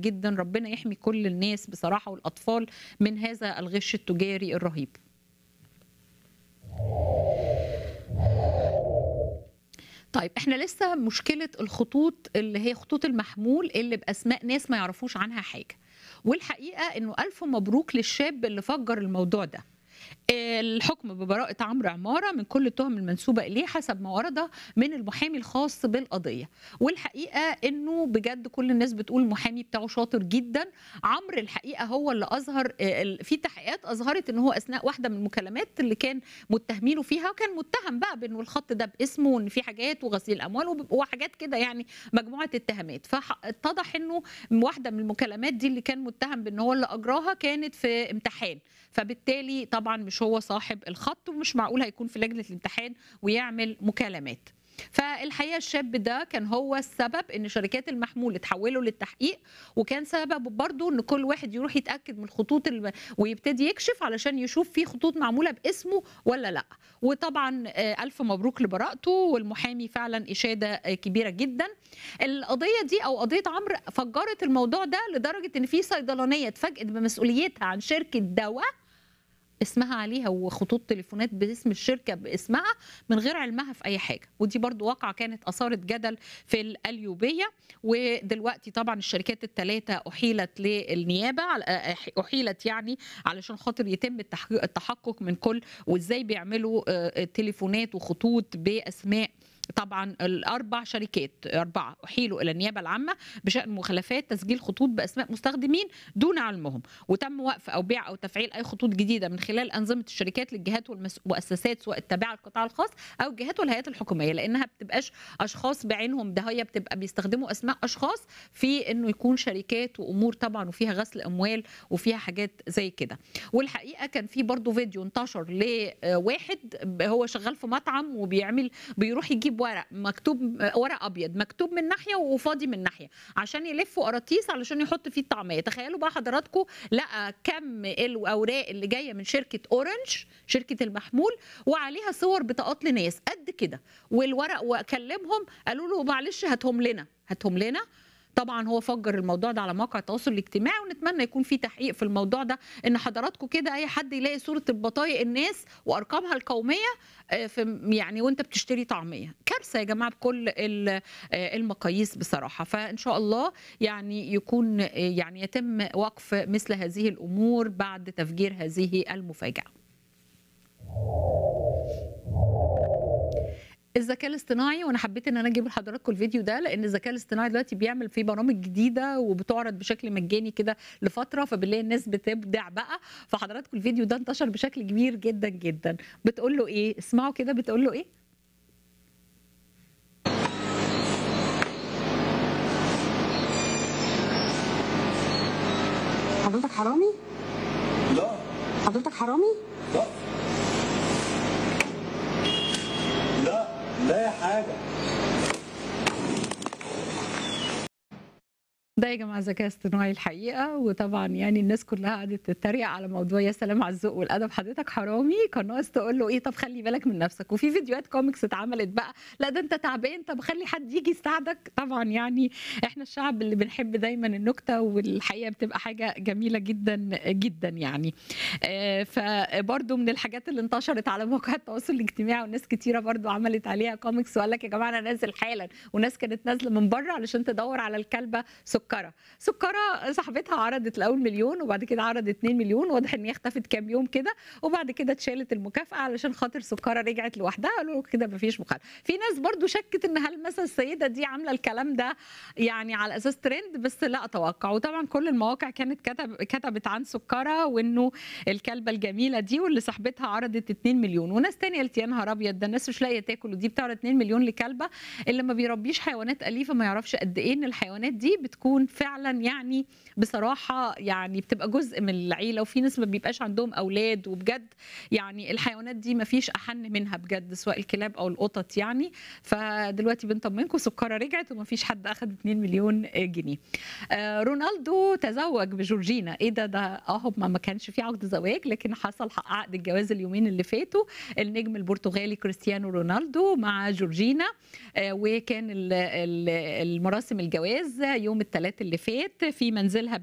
جدا ربنا يحمي كل الناس بصراحه والاطفال من هذا الغش التجاري الرهيب طيب احنا لسه مشكله الخطوط اللي هي خطوط المحمول اللي باسماء ناس ما يعرفوش عنها حاجه والحقيقه انه الف مبروك للشاب اللي فجر الموضوع ده الحكم ببراءة عمرو عمارة من كل التهم المنسوبة إليه حسب ما ورد من المحامي الخاص بالقضية والحقيقة أنه بجد كل الناس بتقول المحامي بتاعه شاطر جدا عمرو الحقيقة هو اللي أظهر في تحقيقات أظهرت أنه هو أثناء واحدة من المكالمات اللي كان متهمينه فيها وكان متهم بقى بأنه الخط ده باسمه وأن في حاجات وغسيل أموال وحاجات كده يعني مجموعة اتهامات فاتضح أنه واحدة من المكالمات دي اللي كان متهم بأنه هو اللي أجراها كانت في امتحان فبالتالي طبعا مش هو صاحب الخط ومش معقول هيكون في لجنه الامتحان ويعمل مكالمات فالحقيقه الشاب ده كان هو السبب ان شركات المحمول اتحولوا للتحقيق وكان سبب برضه ان كل واحد يروح يتاكد من الخطوط الم... ويبتدي يكشف علشان يشوف في خطوط معموله باسمه ولا لا وطبعا الف مبروك لبراءته والمحامي فعلا اشاده كبيره جدا القضيه دي او قضيه عمرو فجرت الموضوع ده لدرجه ان في صيدلانيه اتفاجئت بمسؤوليتها عن شركه دواء اسمها عليها وخطوط تليفونات باسم الشركه باسمها من غير علمها في اي حاجه ودي برضو واقعه كانت اثارت جدل في القليوبيه ودلوقتي طبعا الشركات الثلاثه احيلت للنيابه احيلت يعني علشان خاطر يتم التحقق من كل وازاي بيعملوا تليفونات وخطوط باسماء طبعا الاربع شركات اربعه احيلوا الى النيابه العامه بشان مخالفات تسجيل خطوط باسماء مستخدمين دون علمهم وتم وقف او بيع او تفعيل اي خطوط جديده من خلال انظمه الشركات للجهات والمؤسسات سواء التابعه للقطاع الخاص او الجهات والهيئات الحكوميه لانها بتبقاش اشخاص بعينهم ده هي بتبقى بيستخدموا اسماء اشخاص في انه يكون شركات وامور طبعا وفيها غسل اموال وفيها حاجات زي كده والحقيقه كان في برضو فيديو انتشر لواحد هو شغال في مطعم وبيعمل بيروح يجيب يجيب ورق مكتوب ورق ابيض مكتوب من ناحيه وفاضي من ناحيه عشان يلفوا قراطيس علشان يحط فيه الطعميه تخيلوا بقى حضراتكم لقى كم الاوراق اللي جايه من شركه اورنج شركه المحمول وعليها صور بطاقات لناس قد كده والورق وكلمهم قالوا له معلش هاتهم لنا هاتهم لنا طبعا هو فجر الموضوع ده على مواقع التواصل الاجتماعي ونتمنى يكون في تحقيق في الموضوع ده ان حضراتكم كده اي حد يلاقي صوره البطايق الناس وارقامها القوميه في يعني وانت بتشتري طعميه كارثه يا جماعه بكل المقاييس بصراحه فان شاء الله يعني يكون يعني يتم وقف مثل هذه الامور بعد تفجير هذه المفاجاه الذكاء الاصطناعي وانا حبيت ان انا اجيب لحضراتكم الفيديو ده لان الذكاء الاصطناعي دلوقتي بيعمل فيه برامج جديده وبتعرض بشكل مجاني كده لفتره فبالله الناس بتبدع بقى فحضراتكم الفيديو ده انتشر بشكل كبير جدا جدا بتقول له ايه اسمعوا كده بتقول له ايه حضرتك حرامي؟ لا حضرتك حرامي؟ لا لا لا حاجة ده يا جماعه ذكاء اصطناعي الحقيقه وطبعا يعني الناس كلها قعدت تتريق على موضوع يا سلام على الذوق والادب حضرتك حرامي كان ناقص تقول له ايه طب خلي بالك من نفسك وفي فيديوهات كوميكس اتعملت بقى لا ده انت تعبان طب خلي حد يجي يساعدك طبعا يعني احنا الشعب اللي بنحب دايما النكته والحقيقه بتبقى حاجه جميله جدا جدا يعني آه فبرده من الحاجات اللي انتشرت على مواقع التواصل الاجتماعي وناس كتيره برده عملت عليها كوميكس وقال لك يا جماعه انا نازل حالا وناس كانت نازله من بره علشان تدور على الكلبه سكر سكره سكره صاحبتها عرضت الاول مليون وبعد كده عرضت 2 مليون واضح ان هي اختفت كام يوم كده وبعد كده اتشالت المكافاه علشان خاطر سكره رجعت لوحدها قالوا كده مفيش مخالفه في ناس برضو شكت ان هل مثلا السيده دي عامله الكلام ده يعني على اساس ترند بس لا اتوقع وطبعا كل المواقع كانت كتب كتبت عن سكره وانه الكلبه الجميله دي واللي صاحبتها عرضت 2 مليون وناس تانية قالت يا نهار ابيض ده الناس مش لاقيه تاكل ودي بتعرض 2 مليون لكلبه اللي ما بيربيش حيوانات اليفه ما يعرفش قد ايه ان الحيوانات دي بتكون فعلا يعني بصراحه يعني بتبقى جزء من العيله وفي ناس ما بيبقاش عندهم اولاد وبجد يعني الحيوانات دي ما فيش احن منها بجد سواء الكلاب او القطط يعني فدلوقتي بنطمنكم سكره رجعت وما فيش حد اخذ 2 مليون جنيه آه رونالدو تزوج بجورجينا ايه ده ده اه ما كانش في عقد زواج لكن حصل عقد الجواز اليومين اللي فاتوا النجم البرتغالي كريستيانو رونالدو مع جورجينا آه وكان المراسم الجواز يوم الثلاثاء الثلاث اللي فات في منزلها